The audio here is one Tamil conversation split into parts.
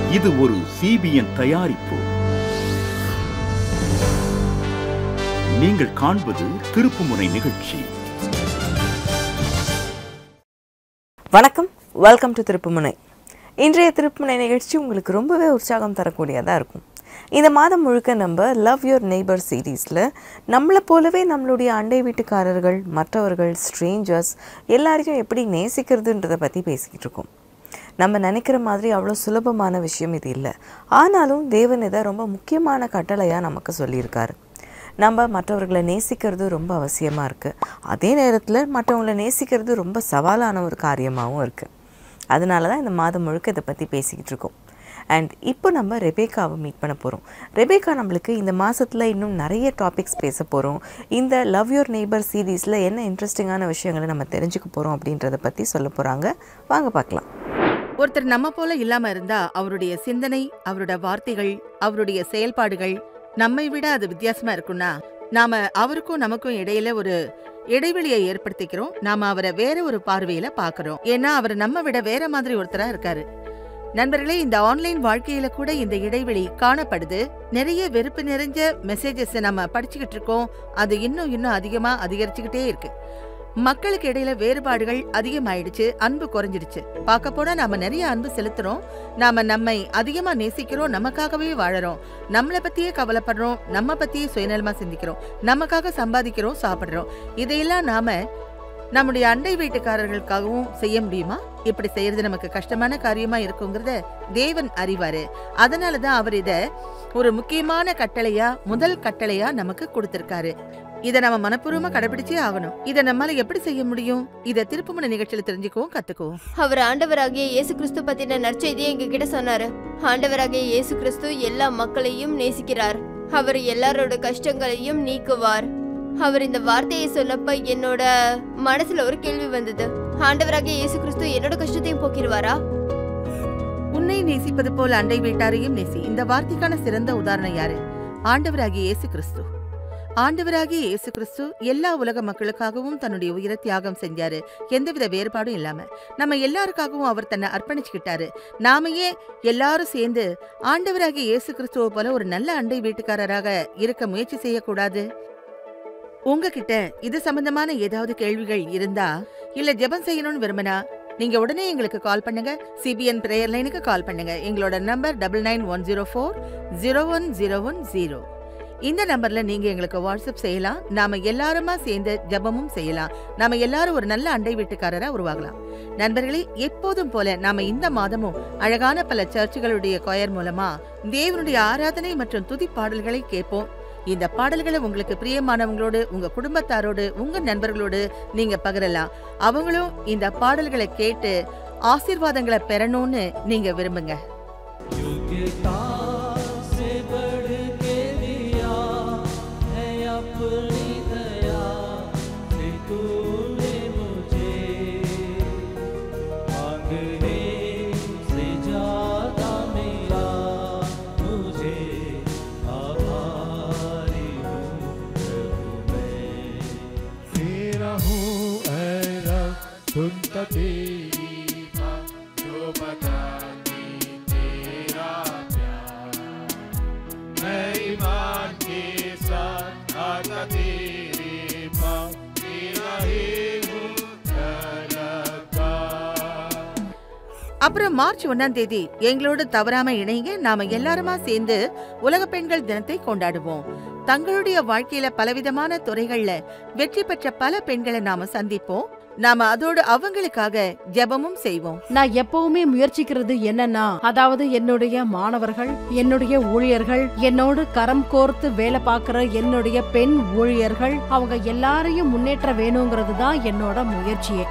இது ஒரு சிபிஎன் தயாரிப்பு நீங்கள் காண்பது திருப்புமுனை நிகழ்ச்சி வணக்கம் வெல்கம் டு திருப்புமுனை இன்றைய திருப்புமுனை நிகழ்ச்சி உங்களுக்கு ரொம்பவே உற்சாகம் தரக்கூடியதாக இருக்கும் இந்த மாதம் முழுக்க நம்ம லவ் யுவர் நெய்பர் சீரீஸில் நம்மளை போலவே நம்மளுடைய அண்டை வீட்டுக்காரர்கள் மற்றவர்கள் ஸ்ட்ரேஞ்சர்ஸ் எல்லாரையும் எப்படி நேசிக்கிறதுன்றதை பற்றி பேசிக்கிட்டு இருக்கோம் நம்ம நினைக்கிற மாதிரி அவ்வளோ சுலபமான விஷயம் இது இல்லை ஆனாலும் தேவன் இதை ரொம்ப முக்கியமான கட்டளையாக நமக்கு சொல்லியிருக்காரு நம்ம மற்றவர்களை நேசிக்கிறது ரொம்ப அவசியமாக இருக்குது அதே நேரத்தில் மற்றவங்களை நேசிக்கிறது ரொம்ப சவாலான ஒரு காரியமாகவும் இருக்குது அதனால தான் இந்த மாதம் முழுக்க இதை பற்றி பேசிக்கிட்டு இருக்கோம் அண்ட் இப்போ நம்ம ரெபேக்காவை மீட் பண்ண போகிறோம் ரெபேக்கா நம்மளுக்கு இந்த மாதத்தில் இன்னும் நிறைய டாபிக்ஸ் பேச போகிறோம் இந்த லவ் யுவர் நெய்பர் சீரீஸில் என்ன இன்ட்ரெஸ்டிங்கான விஷயங்களை நம்ம தெரிஞ்சுக்க போகிறோம் அப்படின்றத பற்றி சொல்ல போகிறாங்க வாங்க பார்க்கலாம் ஒருத்தர் நம்ம போல இல்லாம இருந்தா அவருடைய சிந்தனை அவரோட வார்த்தைகள் அவருடைய செயல்பாடுகள் நம்மை விட அது வித்தியாசமா இருக்கும்னா நாம அவருக்கும் நமக்கும் இடையில ஒரு இடைவெளியை ஏற்படுத்திக்கிறோம் நாம அவரை வேற ஒரு பார்வையில பாக்குறோம் ஏன்னா அவர் நம்ம விட வேற மாதிரி ஒருத்தரா இருக்காரு நண்பர்களே இந்த ஆன்லைன் வாழ்க்கையில கூட இந்த இடைவெளி காணப்படுது நிறைய வெறுப்பு நிறைஞ்ச மெசேஜஸ் நம்ம படிச்சுக்கிட்டு இருக்கோம் அது இன்னும் இன்னும் அதிகமா அதிகரிச்சுக்கிட்டே இருக்கு மக்களுக்கு இடையில வேறுபாடுகள் அதிகமாயிடுச்சு அன்பு குறைஞ்சிடுச்சு பார்க்க போனா நாம நிறைய அன்பு செலுத்துறோம் நாம நம்மை அதிகமா நேசிக்கிறோம் நமக்காகவே வாழறோம் நம்மளை பத்தியே கவலைப்படுறோம் நம்ம பத்தியே சுயநலமா சிந்திக்கிறோம் நமக்காக சம்பாதிக்கிறோம் சாப்பிடுறோம் இதையெல்லாம் நாம நம்முடைய அண்டை வீட்டுக்காரர்களுக்காகவும் செய்ய முடியுமா இப்படி செய்யறது நமக்கு கஷ்டமான காரியமா இருக்குங்கிறத தேவன் அறிவாரு அதனாலதான் அவர் இத ஒரு முக்கியமான கட்டளையா முதல் கட்டளையா நமக்கு கொடுத்திருக்காரு இத நம்ம மனப்பூர்வமா கடைபிடிச்சே ஆகணும் இத நம்மால எப்படி செய்ய முடியும் இத திருப்புமுனை நிகழ்ச்சியில தெரிஞ்சுக்கவும் கத்துக்குவோம் அவர் ஆண்டவராகிய இயேசு கிறிஸ்து பத்தின நற்செய்தியை எங்க கிட்ட சொன்னாரு ஆண்டவராகிய இயேசு கிறிஸ்து எல்லா மக்களையும் நேசிக்கிறார் அவர் எல்லாரோட கஷ்டங்களையும் நீக்குவார் அவர் இந்த வார்த்தையை சொன்னப்ப என்னோட மனசுல ஒரு கேள்வி வந்தது ஆண்டவராகிய இயேசு கிறிஸ்து என்னோட கஷ்டத்தையும் போக்கிடுவாரா உன்னை நேசிப்பது போல அண்டை வீட்டாரையும் நேசி இந்த வார்த்தைக்கான சிறந்த உதாரணம் யாரு ஆண்டவராகிய இயேசு கிறிஸ்து ஆண்டவராகிய இயேசு கிறிஸ்து எல்லா உலக மக்களுக்காகவும் தன்னுடைய உயிரை தியாகம் செஞ்சாரு எந்தவித வேறுபாடும் இல்லாம நம்ம எல்லாருக்காகவும் அவர் தன்னை அர்ப்பணிச்சுக்கிட்டாரு நாம ஏன் எல்லாரும் சேர்ந்து ஆண்டவராகிய இயேசு கிறிஸ்துவ போல ஒரு நல்ல அண்டை வீட்டுக்காரராக இருக்க முயற்சி செய்யக்கூடாது உங்ககிட்ட இது சம்பந்தமான ஏதாவது கேள்விகள் இருந்தா இல்ல ஜெபம் செய்யணும்னு விரும்பினா நீங்க உடனே எங்களுக்கு கால் பண்ணுங்க சிபிஎன் பிரேயர் லைனுக்கு கால் பண்ணுங்க எங்களோட number double nine one zero four zero one zero one zero இந்த நம்பர்ல நீங்க எங்களுக்கு வாட்ஸ்அப் செய்யலாம் நாம எல்லாருமா சேர்ந்து ஜெபமும் செய்யலாம் நாம எல்லாரும் ஒரு நல்ல அண்டை வீட்டுக்காரரா உருவாகலாம் நண்பர்களே எப்போதும் போல நாம இந்த மாதமும் அழகான பல சர்ச்சுகளுடைய கொயர் மூலமா தேவனுடைய ஆராதனை மற்றும் துதி பாடல்களை கேட்போம் இந்த பாடல்களை உங்களுக்கு பிரியமானவங்களோடு உங்க குடும்பத்தாரோடு உங்க நண்பர்களோடு நீங்க பகிரலாம் அவங்களும் இந்த பாடல்களை கேட்டு ஆசீர்வாதங்களை பெறணும்னு நீங்க விரும்புங்க योग्यता से बढ़ के दिया है अपनी दया से तूने मुझे मांगने से ज्यादा मिला मुझे आभारी हूँ प्रभु मैं तेरा हूँ ऐ रब सुनता तेरी बात जो बताती तेरा प्यार मैं ईमान के साथ आता तेरे पास तेरा ही हूँ तलबगार அப்புறம் மார்ச் ஒன்னாம் தேதி எங்களோடு தவறாம இணைங்க நாம எல்லாருமா சேர்ந்து உலக பெண்கள் தினத்தை கொண்டாடுவோம் தங்களுடைய வாழ்க்கையில பலவிதமான துறைகள்ல வெற்றி பெற்ற பல பெண்களை நாம சந்திப்போம் நாம அதோடு அவங்களுக்காக ஜெபமும் செய்வோம் நான் எப்பவுமே முயற்சிக்கிறது என்னன்னா அதாவது என்னுடைய மாணவர்கள் என்னுடைய ஊழியர்கள் என்னோடு கரம் கோர்த்து வேலை பார்க்கிற என்னுடைய பெண் ஊழியர்கள் அவங்க எல்லாரையும் முன்னேற்ற வேணுங்கிறது தான் என்னோட முயற்சியே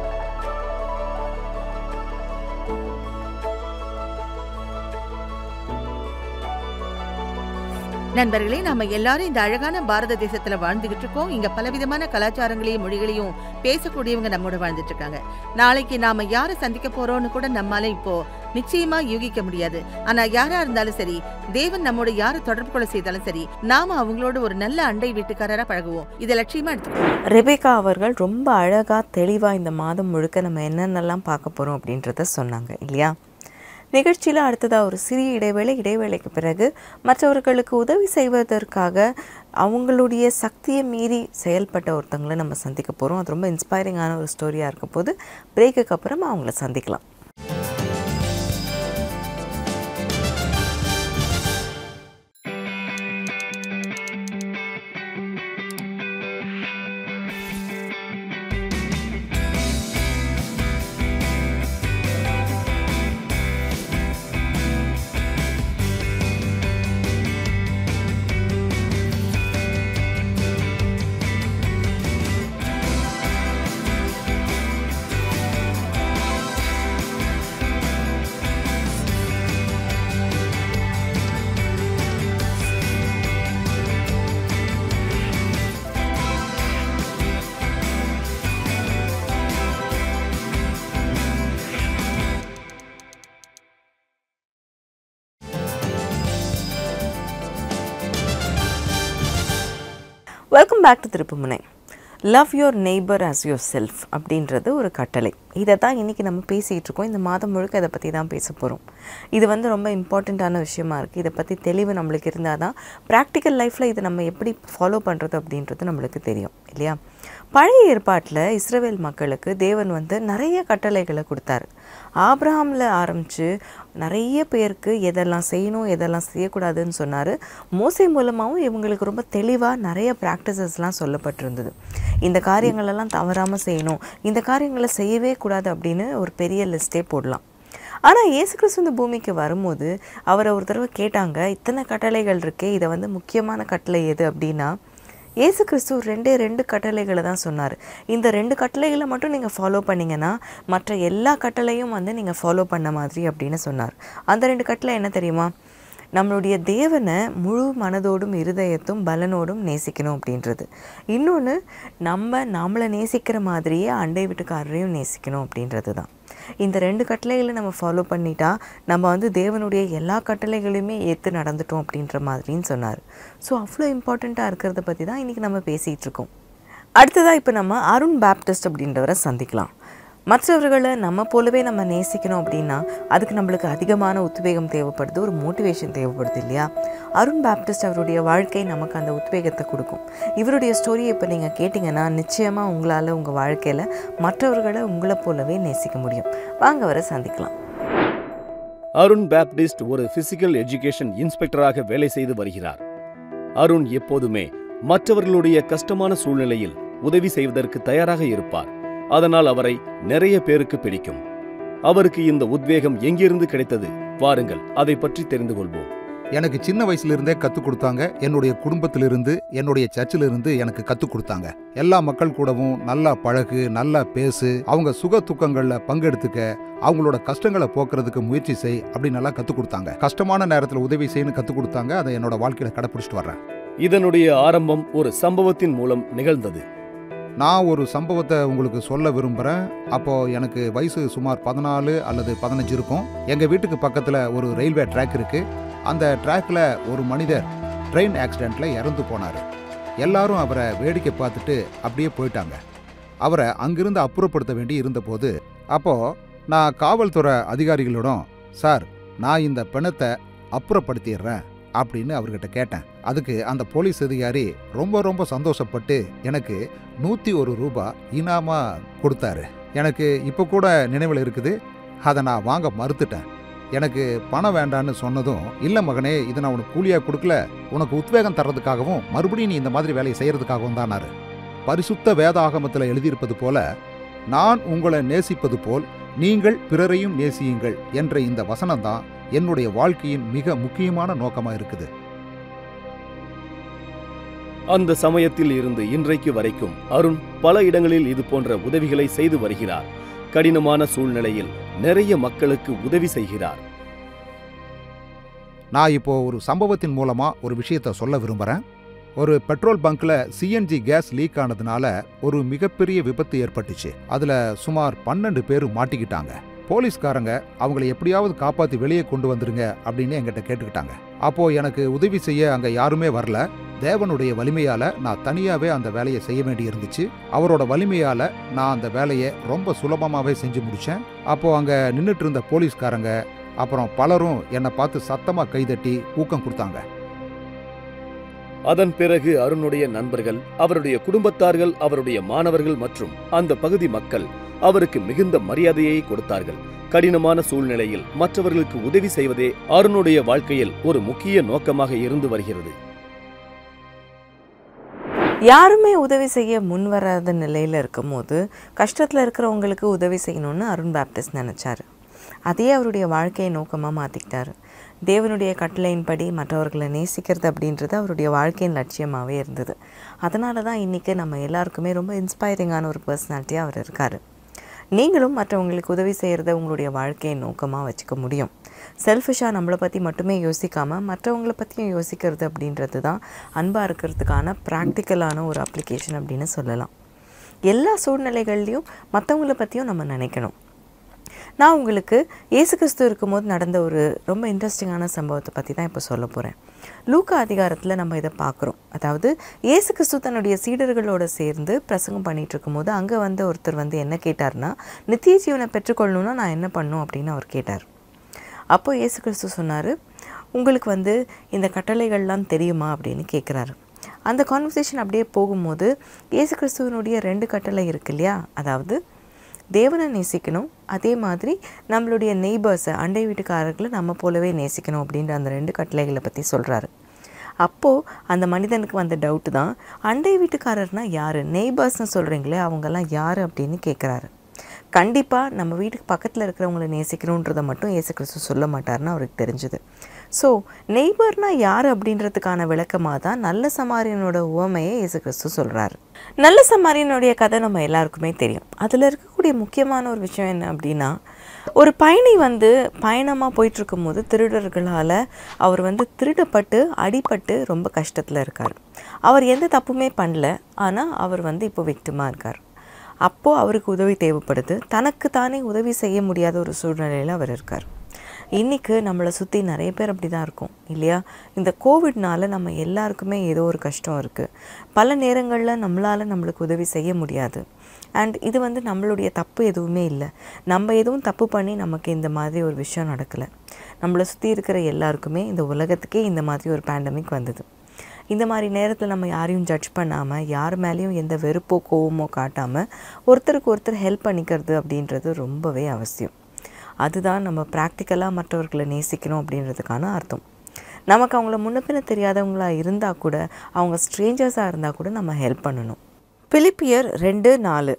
நண்பர்களே நாம எல்லாரும் இந்த அழகான பாரத தேசத்துல வாழ்ந்துகிட்டு இருக்கோம் இங்க பலவிதமான கலாச்சாரங்களையும் மொழிகளையும் பேசக்கூடியவங்க நம்மோட வாழ்ந்துட்டு இருக்காங்க நாளைக்கு நாம யாரை சந்திக்க போறோம்னு கூட நம்மால இப்போ நிச்சயமா யூகிக்க முடியாது ஆனா யாரா இருந்தாலும் சரி தேவன் நம்மோட யாரை தொடர்பு கொள்ள செய்தாலும் சரி நாம அவங்களோட ஒரு நல்ல அண்டை வீட்டுக்காரரா பழகுவோம் இதை லட்சியமா எடுத்துக்கோம் ரெபேக்கா அவர்கள் ரொம்ப அழகாக தெளிவாக இந்த மாதம் முழுக்க நம்ம என்னென்னலாம் பார்க்க போகிறோம் அப்படின்றத சொன்னாங்க இல்லையா நிகழ்ச்சியில் அடுத்ததாக ஒரு சிறிய இடைவேளை இடைவேளைக்கு பிறகு மற்றவர்களுக்கு உதவி செய்வதற்காக அவங்களுடைய சக்தியை மீறி செயல்பட்ட ஒருத்தங்களை நம்ம சந்திக்க போகிறோம் அது ரொம்ப இன்ஸ்பைரிங்கான ஒரு ஸ்டோரியாக இருக்க போது பிரேக்குக்கு அப்புறம் அவங்கள சந்திக்கலாம் welcome back to Thiruppumunai love your neighbour as yourself அப்படின்றது ஒரு கட்டளை இதை தான் இன்றைக்கி நம்ம பேசிகிட்டு இருக்கோம் இந்த மாதம் முழுக்க இதை பற்றி தான் பேச போகிறோம் இது வந்து ரொம்ப இம்பார்ட்டண்ட்டான விஷயமா இருக்குது இதை பற்றி தெளிவு நம்மளுக்கு இருந்தால் தான் ப்ராக்டிக்கல் லைஃப்பில் இதை நம்ம எப்படி ஃபாலோ பண்ணுறது அப்படின்றது நம்மளுக்கு தெரியும் இல்லையா பழைய ஏற்பாட்டில் இஸ்ரவேல் மக்களுக்கு தேவன் வந்து நிறைய கட்டளைகளை கொடுத்தாரு ஆப்ரஹாமில் ஆரம்பித்து நிறைய பேருக்கு எதெல்லாம் செய்யணும் எதெல்லாம் செய்யக்கூடாதுன்னு சொன்னார் மோசை மூலமாகவும் இவங்களுக்கு ரொம்ப தெளிவாக நிறைய ப்ராக்டிசஸ்லாம் சொல்லப்பட்டிருந்தது இந்த காரியங்களெல்லாம் தவறாமல் செய்யணும் இந்த காரியங்களை செய்யவே கூடாது அப்படின்னு ஒரு பெரிய லிஸ்ட்டே போடலாம் ஆனால் இயேசு கிறிஸ்து இந்த பூமிக்கு வரும்போது அவரை ஒரு தடவை கேட்டாங்க இத்தனை கட்டளைகள் இருக்கே இதை வந்து முக்கியமான கட்டளை எது அப்படின்னா இயேசு கிறிஸ்து ரெண்டே ரெண்டு கட்டளைகளை தான் சொன்னார் இந்த ரெண்டு கட்டளைகளை மட்டும் நீங்கள் ஃபாலோ பண்ணீங்கன்னா மற்ற எல்லா கட்டளையும் வந்து நீங்கள் ஃபாலோ பண்ண மாதிரி அப்படின்னு சொன்னார் அந்த ரெண்டு கட்டளை என்ன தெரியுமா நம்மளுடைய தேவனை முழு மனதோடும் இருதயத்தும் பலனோடும் நேசிக்கணும் அப்படின்றது இன்னொன்று நம்ம நம்மளை நேசிக்கிற மாதிரியே அண்டை வீட்டுக்காரரையும் நேசிக்கணும் அப்படின்றது தான் இந்த ரெண்டு கட்டளைகளை நம்ம ஃபாலோ பண்ணிட்டா நம்ம வந்து தேவனுடைய எல்லா கட்டளைகளையுமே ஏற்று நடந்துட்டோம் அப்படின்ற மாதிரின்னு சொன்னார் ஸோ அவ்வளோ இம்பார்ட்டண்ட்டாக இருக்கிறத பற்றி தான் இன்றைக்கி நம்ம பேசிகிட்டு இருக்கோம் அடுத்ததாக இப்போ நம்ம அருண் பேப்டிஸ்ட் அப்படின்றவரை சந்திக்கலாம் மற்றவர்களை நம்ம போலவே நம்ம நேசிக்கணும் அப்படின்னா அதுக்கு நம்மளுக்கு அதிகமான உத்வேகம் தேவைப்படுது ஒரு மோட்டிவேஷன் தேவைப்படுது இல்லையா அருண் பேப்டிஸ்ட் அவருடைய வாழ்க்கை நமக்கு அந்த உத்வேகத்தை கொடுக்கும் இவருடைய ஸ்டோரியை இப்போ நீங்கள் கேட்டிங்கன்னா நிச்சயமாக உங்களால் உங்கள் வாழ்க்கையில் மற்றவர்களை உங்களை போலவே நேசிக்க முடியும் வாங்க அவரை சந்திக்கலாம் அருண் பேப்டிஸ்ட் ஒரு பிசிக்கல் எஜுகேஷன் இன்ஸ்பெக்டராக வேலை செய்து வருகிறார் அருண் எப்போதுமே மற்றவர்களுடைய கஷ்டமான சூழ்நிலையில் உதவி செய்வதற்கு தயாராக இருப்பார் அதனால் அவரை நிறைய பேருக்கு பிடிக்கும் அவருக்கு இந்த உத்வேகம் எங்கிருந்து கிடைத்தது வாருங்கள் அதை பற்றி தெரிந்து கொள்வோம் எனக்கு சின்ன வயசுல இருந்தே கத்துக் கொடுத்தாங்க என்னுடைய குடும்பத்திலிருந்து என்னுடைய சர்ச்சிலிருந்து எனக்கு கத்துக் கொடுத்தாங்க எல்லா மக்கள் கூடவும் நல்லா பழகு நல்லா பேசு அவங்க சுக துக்கங்கள்ல பங்கெடுத்துக்க அவங்களோட கஷ்டங்களை போக்குறதுக்கு முயற்சி செய் அப்படின்னு எல்லாம் கத்துக் கொடுத்தாங்க கஷ்டமான நேரத்துல உதவி செய்யணும் கத்துக் கொடுத்தாங்க அதை என்னோட வாழ்க்கையில கடைப்பிடிச்சிட்டு வர்றேன் இதனுடைய ஆரம்பம் ஒரு சம்பவத்தின் மூலம் நிகழ்ந்தது நான் ஒரு சம்பவத்தை உங்களுக்கு சொல்ல விரும்புகிறேன் அப்போ எனக்கு வயசு சுமார் பதினாலு அல்லது பதினஞ்சு இருக்கும் எங்கள் வீட்டுக்கு பக்கத்தில் ஒரு ரயில்வே ட்ராக் இருக்கு அந்த ட்ராக்ல ஒரு மனிதர் ட்ரெயின் ஆக்சிடெண்ட்ல இறந்து போனார் எல்லாரும் அவரை வேடிக்கை பார்த்துட்டு அப்படியே போயிட்டாங்க அவரை அங்கிருந்து அப்புறப்படுத்த வேண்டி இருந்தபோது அப்போ நான் காவல்துறை அதிகாரிகளிடம் சார் நான் இந்த பிணத்தை அப்புறப்படுத்திடுறேன் அப்படின்னு அவர்கிட்ட கேட்டேன் அதுக்கு அந்த போலீஸ் அதிகாரி ரொம்ப ரொம்ப சந்தோஷப்பட்டு எனக்கு நூற்றி ஒரு ரூபாய் இனாமா கொடுத்தாரு எனக்கு இப்போ கூட நினைவில் இருக்குது அதை நான் வாங்க மறுத்துட்டேன் எனக்கு பணம் வேண்டான்னு சொன்னதும் இல்லை மகனே இதை நான் உனக்கு கூலியாக கொடுக்கல உனக்கு உத்வேகம் தர்றதுக்காகவும் மறுபடியும் நீ இந்த மாதிரி வேலையை செய்யறதுக்காகவும் தானாரு பரிசுத்த வேதாகமத்தில் எழுதியிருப்பது போல நான் உங்களை நேசிப்பது போல் நீங்கள் பிறரையும் நேசியுங்கள் என்ற இந்த வசனம் தான் என்னுடைய வாழ்க்கையின் மிக முக்கியமான நோக்கமா இருக்குது அந்த சமயத்தில் இருந்து இன்றைக்கு வரைக்கும் அருண் பல இடங்களில் இது போன்ற உதவிகளை செய்து வருகிறார் கடினமான சூழ்நிலையில் நிறைய மக்களுக்கு உதவி செய்கிறார் நான் இப்போ ஒரு சம்பவத்தின் மூலமா ஒரு விஷயத்த சொல்ல விரும்புறேன் ஒரு பெட்ரோல் பங்க்ல சிஎன்ஜி கேஸ் லீக் ஆனதுனால ஒரு மிகப்பெரிய விபத்து ஏற்பட்டுச்சு அதுல சுமார் பன்னெண்டு பேர் மாட்டிக்கிட்டாங்க போலீஸ்காரங்க அவங்கள எப்படியாவது காப்பாத்தி வெளியே கொண்டு வந்துருங்க அப்படின்னு என்கிட்ட கேட்டுக்கிட்டாங்க அப்போ எனக்கு உதவி செய்ய அங்க யாருமே வரல தேவனுடைய வலிமையால நான் தனியாவே அந்த வேலையை செய்ய வேண்டி இருந்துச்சு அவரோட வலிமையால நான் அந்த வேலையை ரொம்ப சுலபமாவே செஞ்சு முடிச்சேன் அப்போ அங்க நின்னுட்டு இருந்த போலீஸ்காரங்க அப்புறம் பலரும் என்னை பார்த்து சத்தமாக கைதட்டி ஊக்கம் கொடுத்தாங்க அதன் பிறகு அருணுடைய நண்பர்கள் அவருடைய குடும்பத்தார்கள் அவருடைய மாணவர்கள் மற்றும் அந்த பகுதி மக்கள் அவருக்கு மிகுந்த மரியாதையை கொடுத்தார்கள் கடினமான சூழ்நிலையில் மற்றவர்களுக்கு உதவி செய்வதே அருணுடைய வாழ்க்கையில் ஒரு முக்கிய நோக்கமாக இருந்து வருகிறது யாருமே உதவி செய்ய முன் வராத நிலையில் இருக்கும்போது கஷ்டத்தில் இருக்கிறவங்களுக்கு உதவி செய்யணும்னு அருண் பேப்டிஸ்ட் நினச்சாரு அதையே அவருடைய வாழ்க்கையை நோக்கமாக மாற்றிக்கிட்டாரு தேவனுடைய கட்டளையின்படி மற்றவர்களை நேசிக்கிறது அப்படின்றது அவருடைய வாழ்க்கையின் லட்சியமாகவே இருந்தது அதனால தான் இன்றைக்கி நம்ம எல்லாருக்குமே ரொம்ப இன்ஸ்பைரிங்கான ஒரு பர்சனாலிட்டியாக அவர் இருக்கார் நீங்களும் மற்றவங்களுக்கு உதவி செய்கிறத உங்களுடைய வாழ்க்கையை நோக்கமாக வச்சுக்க முடியும் செல்ஃபிஷாக நம்மளை பற்றி மட்டுமே யோசிக்காமல் மற்றவங்கள பற்றியும் யோசிக்கிறது அப்படின்றது தான் அன்பாக இருக்கிறதுக்கான ப்ராக்டிக்கலான ஒரு அப்ளிகேஷன் அப்படின்னு சொல்லலாம் எல்லா சூழ்நிலைகள்லையும் மற்றவங்கள பற்றியும் நம்ம நினைக்கணும் நான் உங்களுக்கு இயேசு கிறிஸ்து இருக்கும்போது நடந்த ஒரு ரொம்ப இன்ட்ரெஸ்டிங்கான சம்பவத்தை பற்றி தான் இப்போ சொல்ல போகிறேன் லூக்கா அதிகாரத்தில் நம்ம இதை பார்க்குறோம் அதாவது இயேசு கிறிஸ்து தன்னுடைய சீடர்களோட சேர்ந்து பிரசங்கம் பண்ணிட்டு இருக்கும்போது அங்கே வந்து ஒருத்தர் வந்து என்ன கேட்டார்னா நித்திய ஜீவனை பெற்றுக்கொள்ளணும்னா நான் என்ன பண்ணும் அப்படின்னு அவர் கேட்டார் அப்போ இயேசு கிறிஸ்து சொன்னார் உங்களுக்கு வந்து இந்த கட்டளைகள்லாம் தெரியுமா அப்படின்னு கேட்குறாரு அந்த கான்வர்சேஷன் அப்படியே போகும்போது இயேசு கிறிஸ்துவனுடைய ரெண்டு கட்டளை இருக்கு இல்லையா அதாவது தேவனை நேசிக்கணும் அதே மாதிரி நம்மளுடைய நெய்பர்ஸை அண்டை வீட்டுக்காரர்களை நம்ம போலவே நேசிக்கணும் அப்படின்ற அந்த ரெண்டு கட்டளைகளை பற்றி சொல்கிறாரு அப்போது அந்த மனிதனுக்கு வந்த டவுட்டு தான் அண்டை வீட்டுக்காரர்னால் யார் நெய்பர்ஸ்னு சொல்கிறீங்களே அவங்கெல்லாம் யார் அப்படின்னு கேட்குறாரு கண்டிப்பாக நம்ம வீட்டுக்கு பக்கத்தில் இருக்கிறவங்கள நேசிக்கணுன்றதை மட்டும் இயேசு கிறிஸ்து சொல்ல மாட்டார்னு அவருக்கு தெரிஞ்சுது ஸோ நெய்பர்னா யார் அப்படின்றதுக்கான விளக்கமாக தான் நல்ல சமாரியனோட உவமையை இயேசு கிறிஸ்து சொல்கிறாரு நல்ல சமாரியனுடைய கதை நம்ம எல்லாருக்குமே தெரியும் அதில் இருக்கக்கூடிய முக்கியமான ஒரு விஷயம் என்ன அப்படின்னா ஒரு பயணி வந்து பயணமாக போயிட்டு இருக்கும்போது திருடர்களால் அவர் வந்து திருடப்பட்டு அடிபட்டு ரொம்ப கஷ்டத்தில் இருக்கார் அவர் எந்த தப்புமே பண்ணல ஆனால் அவர் வந்து இப்போ விக்டிமாக இருக்கார் அப்போது அவருக்கு உதவி தேவைப்படுது தனக்கு தானே உதவி செய்ய முடியாத ஒரு சூழ்நிலையில் அவர் இருக்கார் இன்றைக்கி நம்மளை சுற்றி நிறைய பேர் அப்படி தான் இருக்கும் இல்லையா இந்த கோவிட்னால நம்ம எல்லாருக்குமே ஏதோ ஒரு கஷ்டம் இருக்குது பல நேரங்களில் நம்மளால் நம்மளுக்கு உதவி செய்ய முடியாது அண்ட் இது வந்து நம்மளுடைய தப்பு எதுவுமே இல்லை நம்ம எதுவும் தப்பு பண்ணி நமக்கு இந்த மாதிரி ஒரு விஷயம் நடக்கலை நம்மளை சுற்றி இருக்கிற எல்லாருக்குமே இந்த உலகத்துக்கே இந்த மாதிரி ஒரு பேண்டமிக் வந்தது இந்த மாதிரி நேரத்தில் நம்ம யாரையும் ஜட்ஜ் பண்ணாமல் யார் மேலேயும் எந்த வெறுப்போ கோவமோ காட்டாமல் ஒருத்தருக்கு ஒருத்தர் ஹெல்ப் பண்ணிக்கிறது அப்படின்றது ரொம்பவே அவசியம் அதுதான் நம்ம ப்ராக்டிக்கலாக மற்றவர்களை நேசிக்கணும் அப்படின்றதுக்கான அர்த்தம் நமக்கு அவங்கள முன்ன பின்ன தெரியாதவங்களா இருந்தால் கூட அவங்க ஸ்ட்ரேஞ்சர்ஸாக இருந்தால் கூட நம்ம ஹெல்ப் பண்ணணும் பிலிப்பியர் ரெண்டு நாலு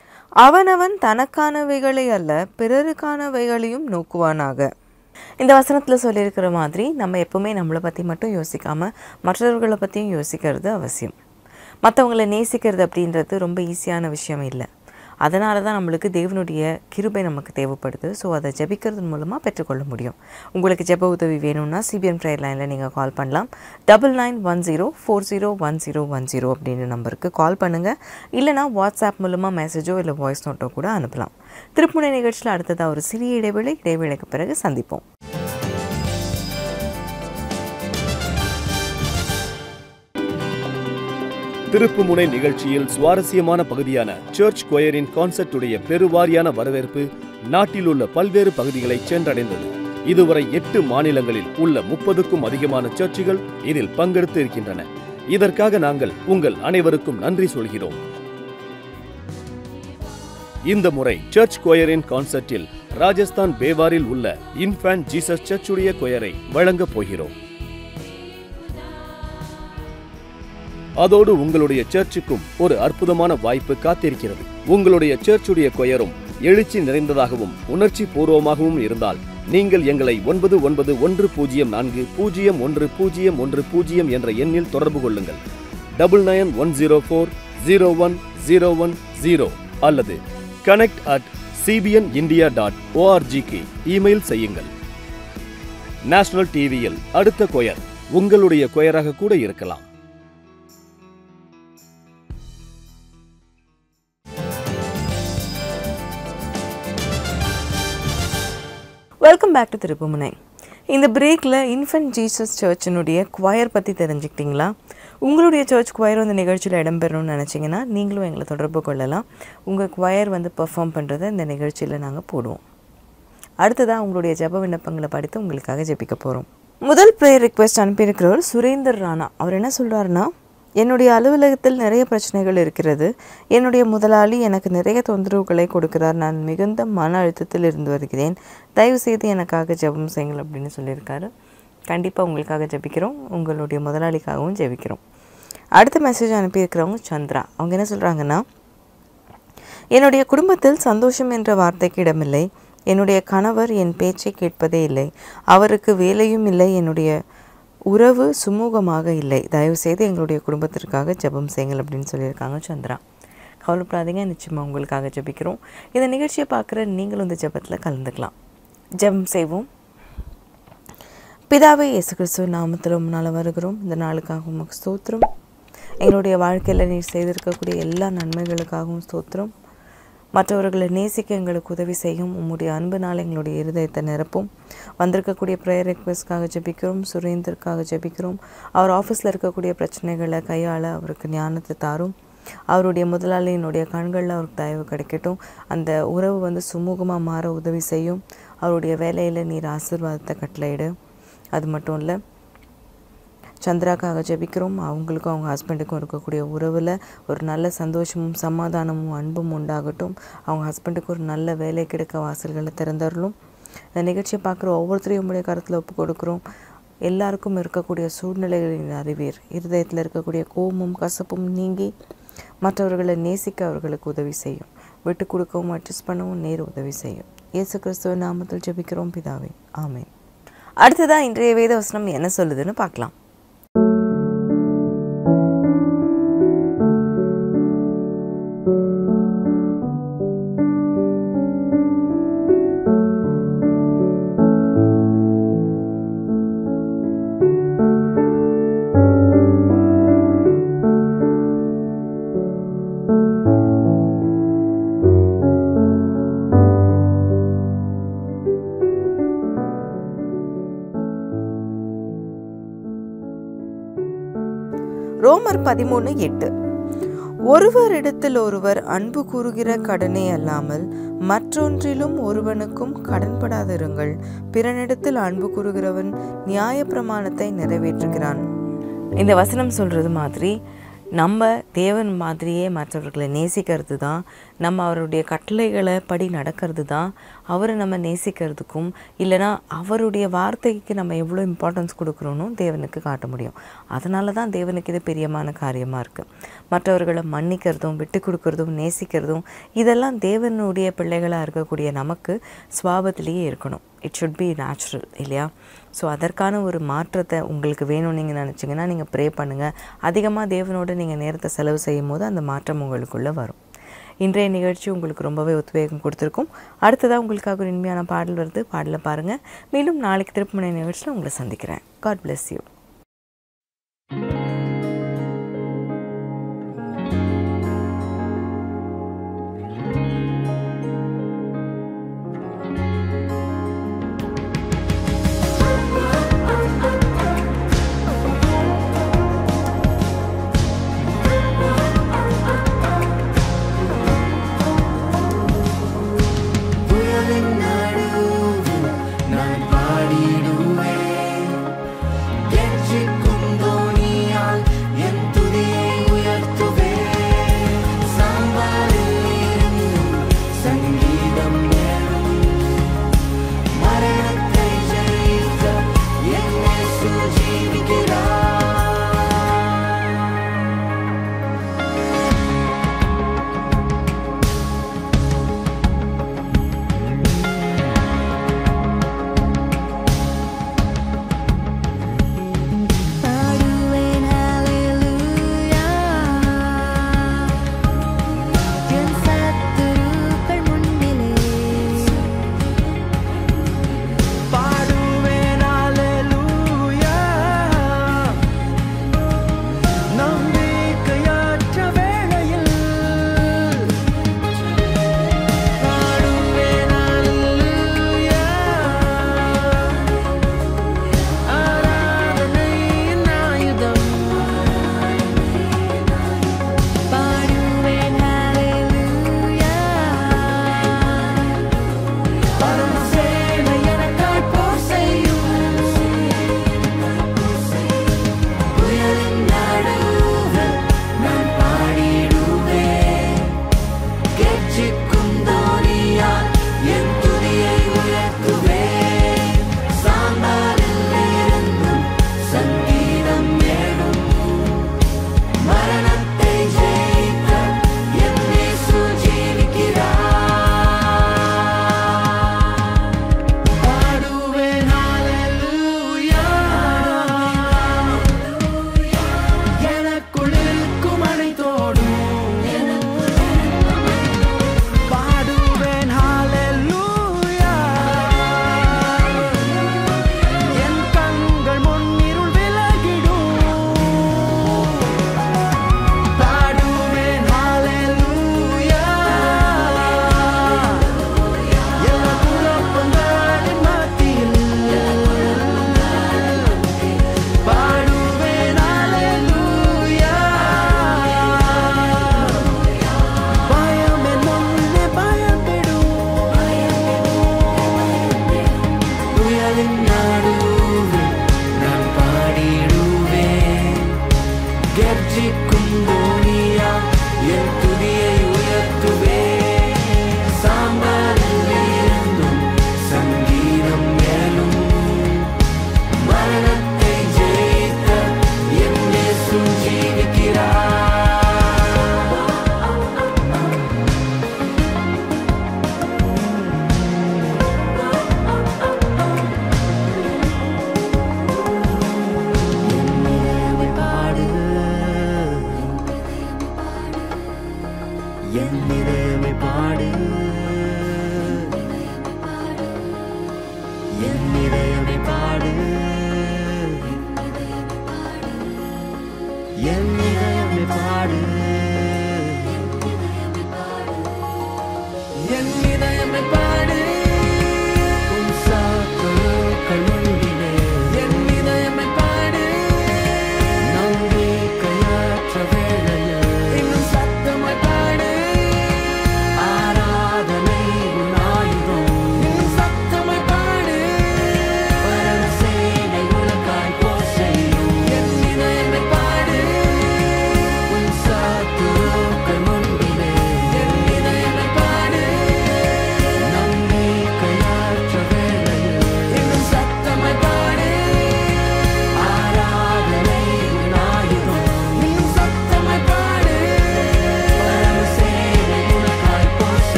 அவனவன் தனக்கானவைகளை அல்ல பிறருக்கானவைகளையும் நோக்குவானாக இந்த வசனத்தில் சொல்லியிருக்கிற மாதிரி நம்ம எப்பவுமே நம்மளை பற்றி மட்டும் யோசிக்காமல் மற்றவர்களை பற்றியும் யோசிக்கிறது அவசியம் மற்றவங்களை நேசிக்கிறது அப்படின்றது ரொம்ப ஈஸியான விஷயம் இல்லை அதனால தான் நம்மளுக்கு தேவனுடைய கிருபை நமக்கு தேவைப்படுது ஸோ அதை ஜெபிக்கிறது மூலமாக பெற்றுக்கொள்ள முடியும் உங்களுக்கு ஜெப உதவி வேணும்னா சிபிஎன் ப்ரேயர் லைனில் நீங்கள் கால் பண்ணலாம் double nine one zero four zero one zero one zero அப்படின்ற நம்பருக்கு கால் பண்ணுங்கள் இல்லைனா வாட்ஸ்அப் மூலமாக மெசேஜோ இல்லை வாய்ஸ் நோட்டோ கூட அனுப்பலாம் திருப்புனை நிகழ்ச்சியில் அடுத்ததாக ஒரு சிறிய இடைவேளை இடைவேளைக்கு பிறகு சந்திப்போம் திருப்புமுனை நிகழ்ச்சியில் சுவாரஸ்யமான பகுதியான சர்ச் கொயரின் கான்செர்ட்டுடைய பெருவாரியான வரவேற்பு நாட்டில் உள்ள பல்வேறு பகுதிகளை சென்றடைந்தது இதுவரை எட்டு மாநிலங்களில் உள்ள முப்பதுக்கும் அதிகமான சர்ச்சுகள் இதில் பங்கெடுத்து இருக்கின்றன இதற்காக நாங்கள் உங்கள் அனைவருக்கும் நன்றி சொல்கிறோம் இந்த முறை சர்ச் கொயரின் கான்செர்ட்டில் ராஜஸ்தான் பேவாரில் உள்ள இன்ஃபேன்ட் ஜீசஸ் சர்ச்சுடைய கொயரை வழங்கப் போகிறோம் அதோடு உங்களுடைய சர்ச்சுக்கும் ஒரு அற்புதமான வாய்ப்பு காத்திருக்கிறது உங்களுடைய சர்ச்சுடைய கொயரும் எழுச்சி நிறைந்ததாகவும் உணர்ச்சி பூர்வமாகவும் இருந்தால் நீங்கள் எங்களை ஒன்பது ஒன்பது ஒன்று பூஜ்ஜியம் நான்கு பூஜ்ஜியம் ஒன்று பூஜ்ஜியம் ஒன்று பூஜ்ஜியம் என்ற எண்ணில் தொடர்பு கொள்ளுங்கள் double nine one zero four zero one zero one zero அல்லது connect at CBN India dot ஓஆர்ஜிக்கு இமெயில் செய்யுங்கள் நேஷனல் டிவியில் அடுத்த கொயர் உங்களுடைய கொயராக கூட இருக்கலாம் வெல்கம் பேக் டு திருப்புமுனை இந்த பிரேக்கில் இன்ஃபென்ட் ஜீசஸ் சர்ச்சினுடைய குவயர் பற்றி தெரிஞ்சுக்கிட்டீங்களா உங்களுடைய சர்ச் குவயர் வந்து நிகழ்ச்சியில் இடம்பெறணும்னு நினச்சிங்கன்னா நீங்களும் எங்களை தொடர்பு கொள்ளலாம் உங்கள் குவயர் வந்து பெர்ஃபார்ம் பண்ணுறதை இந்த நிகழ்ச்சியில் நாங்கள் போடுவோம் அடுத்ததாக உங்களுடைய ஜெப விண்ணப்பங்களை படித்து உங்களுக்காக ஜெபிக்க போகிறோம் முதல் ப்ரேயர் ரிக்வெஸ்ட் அனுப்பியிருக்கிறவர் சுரேந்தர் ராணா அவர் என்ன சொல்கிறாருன்னா என்னுடைய அலுவலகத்தில் நிறைய பிரச்சனைகள் இருக்கிறது என்னுடைய முதலாளி எனக்கு நிறைய தொந்தரவுகளை கொடுக்கிறார் நான் மிகுந்த மன அழுத்தத்தில் இருந்து வருகிறேன் தயவு செய்து எனக்காக ஜெபம் செய்யுங்கள் அப்படின்னு சொல்லியிருக்காரு கண்டிப்பாக உங்களுக்காக ஜெபிக்கிறோம் உங்களுடைய முதலாளிக்காகவும் ஜெபிக்கிறோம் அடுத்த மெசேஜ் அனுப்பியிருக்கிறவங்க சந்திரா அவங்க என்ன சொல்கிறாங்கன்னா என்னுடைய குடும்பத்தில் சந்தோஷம் என்ற வார்த்தைக்கு இடமில்லை என்னுடைய கணவர் என் பேச்சை கேட்பதே இல்லை அவருக்கு வேலையும் இல்லை என்னுடைய உறவு சுமூகமாக இல்லை தயவுசெய்து எங்களுடைய குடும்பத்திற்காக ஜெபம் செய்யுங்கள் அப்படின்னு சொல்லியிருக்காங்க சந்திரா கவலைப்படாதீங்க நிச்சயமாக உங்களுக்காக ஜெபிக்கிறோம் இந்த நிகழ்ச்சியை பார்க்குற நீங்களும் இந்த ஜெபத்தில் கலந்துக்கலாம் ஜெபம் செய்வோம் பிதாவே இயேசு கிறிஸ்துவ நாமத்தில் முன்னால் வருகிறோம் இந்த நாளுக்காக உமக்கு ஸ்தோத்திரம் எங்களுடைய வாழ்க்கையில் நீர் செய்திருக்கக்கூடிய எல்லா நன்மைகளுக்காகவும் ஸ்தோத்திரம் மற்றவர்களை நேசிக்க எங்களுக்கு உதவி செய்யும் உம்முடைய அன்புனால் எங்களுடைய இருதயத்தை நிரப்பும் வந்திருக்கக்கூடிய ப்ரேயர் ரெக்வெஸ்ட்காக ஜெபிக்கிறோம் சுரேந்தருக்காக ஜெபிக்கிறோம் அவர் ஆஃபீஸில் இருக்கக்கூடிய பிரச்சனைகளை கையாள அவருக்கு ஞானத்தை தாரும் அவருடைய முதலாளியினுடைய கண்களில் அவருக்கு தயவு கிடைக்கட்டும் அந்த உறவு வந்து சுமூகமாக மாற உதவி செய்யும் அவருடைய வேலையில் நீர் ஆசீர்வாதத்தை கட்டளையிடு அது மட்டும் இல்லை சந்திராக்காக ஜெபிக்கிறோம் அவங்களுக்கும் அவங்க ஹஸ்பண்டுக்கும் இருக்கக்கூடிய உறவில் ஒரு நல்ல சந்தோஷமும் சமாதானமும் அன்பும் உண்டாகட்டும் அவங்க ஹஸ்பண்டுக்கு ஒரு நல்ல வேலை கிடைக்க வாசல்களை திறந்தரலும் இந்த நிகழ்ச்சியை பார்க்குற ஒவ்வொருத்தரையும் உங்களுடைய கருத்தில் ஒப்பு கொடுக்குறோம் எல்லாருக்கும் இருக்கக்கூடிய சூழ்நிலைகளின் அறிவீர் இருதயத்தில் இருக்கக்கூடிய கோபமும் கசப்பும் நீங்கி மற்றவர்களை நேசிக்க அவர்களுக்கு உதவி செய்யும் விட்டு கொடுக்கவும் அட்ஜஸ்ட் பண்ணவும் நேர் உதவி செய்யும் இயேசு கிறிஸ்துவ நாமத்தில் ஜெபிக்கிறோம் பிதாவே ஆமென் அடுத்ததாக இன்றைய வேத வசனம் என்ன சொல்லுதுன்னு பார்க்கலாம் ரோமர் பதிமூணு எட்டு ஒருவரிடத்தில் ஒருவர் அன்பு கூறுகிற கடனே அல்லாமல் மற்றொன்றிலும் ஒருவனுக்கும் கடன்படாதிருங்கள் பிறனிடத்தில் அன்பு கூறுகிறவன் நியாயப்பிரமாணத்தை நிறைவேற்றுகிறான் இந்த வசனம் சொல்றது மாதிரி நம்ம தேவன் மாதிரியே மற்றவர்களை நேசிக்கிறது தான் நம்ம அவருடைய கட்டளைகளை படி நடக்கிறது தான் அவரை நம்ம நேசிக்கிறதுக்கும் இல்லைனா அவருடைய வார்த்தைக்கு நம்ம எவ்வளோ இம்பார்ட்டன்ஸ் கொடுக்குறோன்னு தேவனுக்கு காட்ட முடியும் அதனால தான் தேவனுக்கு இது பிரியமான காரியமாக இருக்குது மற்றவர்களை மன்னிக்கிறதும் விட்டு கொடுக்கறதும் நேசிக்கிறதும் இதெல்லாம் தேவனுடைய பிள்ளைகளாக இருக்கக்கூடிய நமக்கு சுவாபத்திலேயே இருக்கணும் இட் ஷுட் பி நேச்சுரல் இல்லையா ஸோ அதற்கான ஒரு மாற்றத்தை உங்களுக்கு வேணும்னு நீங்கள் நினச்சிங்கன்னா நீங்கள் ப்ரே பண்ணுங்கள் அதிகமாக தேவனோட நீங்கள் நேரத்தை செலவு செய்யும் போது அந்த மாற்றம் உங்களுக்குள்ளே வரும் இன்றைய நிகழ்ச்சி உங்களுக்கு ரொம்பவே உத்வேகம் கொடுத்துருக்கும் அடுத்ததாக உங்களுக்காக ஒரு இனிமையான பாடல் வருது பாடலை பாருங்கள் மீண்டும் நாளைக்கு திருப்பமணி நிகழ்ச்சியில் உங்களை சந்திக்கிறேன் காட் bless யூ